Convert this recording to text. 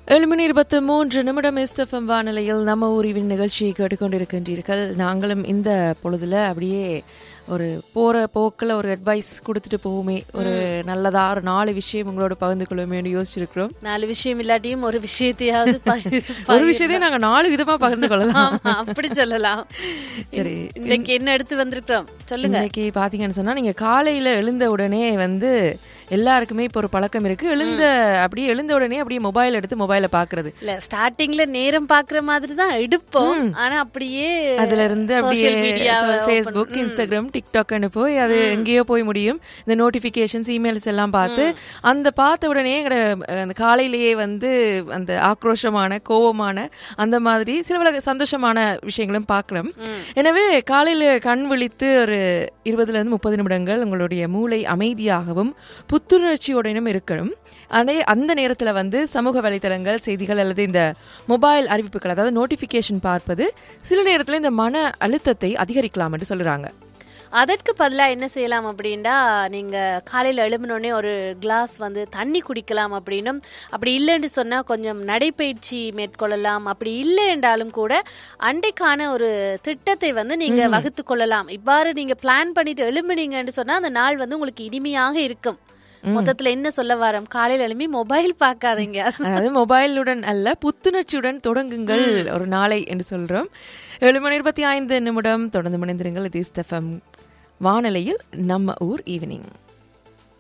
ஏழு மணி இருபத்தி மூன்று நிமிடம் எஸ்எஃப்எம் வானிலையில் நம்ம ஊரிவின் நிகழ்ச்சியை கேட்டுக்கொண்டிருக்கின்றீர்கள் நாங்களும் இந்த பொழுதுல அப்படியே ஒரு போற போக்கில் ஒரு அட்வைஸ் கொடுத்துட்டு போவோமே ஒரு நல்லதா ஒரு நாலு விஷயம் உங்களோட பகிர்ந்து கொள்வோமே யோசிச்சிருக்கிறோம் நாலு விஷயம் இல்லாட்டியும் ஒரு விஷயத்தையாவது பகிர்- ஒரு விஷயத்தையும் நாங்க நாலு விதமா பகிர்ந்து கொள்ளலாம் ஆமா, அப்படி சொல்லலாம் சரி. இன்னைக்கு என்ன எடுத்து வந்திருக்கிறோம் சொல்லுங்க இன்னைக்கு பாத்தீங்கன்னு சொன்னா நீங்க காலையில எழுந்த உடனே வந்து எல்லாருக்குமே இப்போ ஒரு பழக்கம் இருக்கு எழுந்த அப்படியே எழுந்த உடனே அப்படியே மொபைல் எடுத்து மொபைலை பாக்குறது இல்ல ஸ்டார்டிங்ல நேரம் பாக்குற மாதிரி தான் எடுப்போம் ஆனா அப்படியே அதுல இருந்து அப்படியே social media வை open- ஃபேஸ்புக் இன்ஸ்டாகிராம் டிக்டாக்னு போய் அது எங்கேயோ போய் முடியும் இந்த நோட்டிபிகேஷன்ஸ் இமெயில்ஸ் எல்லாம் பார்த்து அந்த பார்த்த உடனே எங்கட அஹ், அந்த காலையிலேயே வந்து அந்த ஆக்ரோஷமான கோவமான அந்த மாதிரி சில பல சந்தோஷமான விஷயங்களும் பார்க்கலாம் எனவே காலையில கண் விழித்து ஒரு இருபதுல இருந்து முப்பது நிமிடங்கள் உங்களுடைய மூளை அமைதியாகவும் புத்துணர்ச்சியோடனும் இருக்கணும் அதே அந்த நேரத்துல வந்து சமூக வலைத்தளங்கள் செய்திகள் அல்லது இந்த மொபைல் அறிவிப்புகள் அதாவது நோட்டிபிகேஷன் பார்ப்பது சில நேரத்துல இந்த மன அழுத்தத்தை அதிகரிக்கலாம் என்று சொல்றாங்க அதற்கு பதிலா என்ன செய்யலாம் அப்படின்னா நீங்க காலையில எழும்பினோடனே ஒரு கிளாஸ் வந்து தண்ணி குடிக்கலாம் அப்படின்னும் அப்படி இல்லைன்னு சொன்னா கொஞ்சம் நடைப்பயிற்சி மேற்கொள்ளலாம் அப்படி இல்லை என்றாலும் கூட அண்டைக்கான ஒரு திட்டத்தை வந்து நீங்க வகுத்து கொள்ளலாம் இவ்வாறு நீங்க பிளான் பண்ணிட்டு எழும்புனீங்கன்னு சொன்னா அந்த நாள் வந்து உங்களுக்கு இனிமையாக இருக்கும் மொத்தத்துல என்ன சொல்ல வரோம் காலையில எழும்பி மொபைல் பார்க்காதீங்க அதாவது மொபைலுடன் அல்ல புத்துணர்ச்சியுடன் தொடங்குங்கள் ஒரு நாளை என்று சொல்றோம் ஏழு மணி இருபத்தி ஐந்து நிமிடம் தொடர்ந்து மணிந்திருங்கள் இது வானொலியில் நம்ம ஊர் ஈவினிங்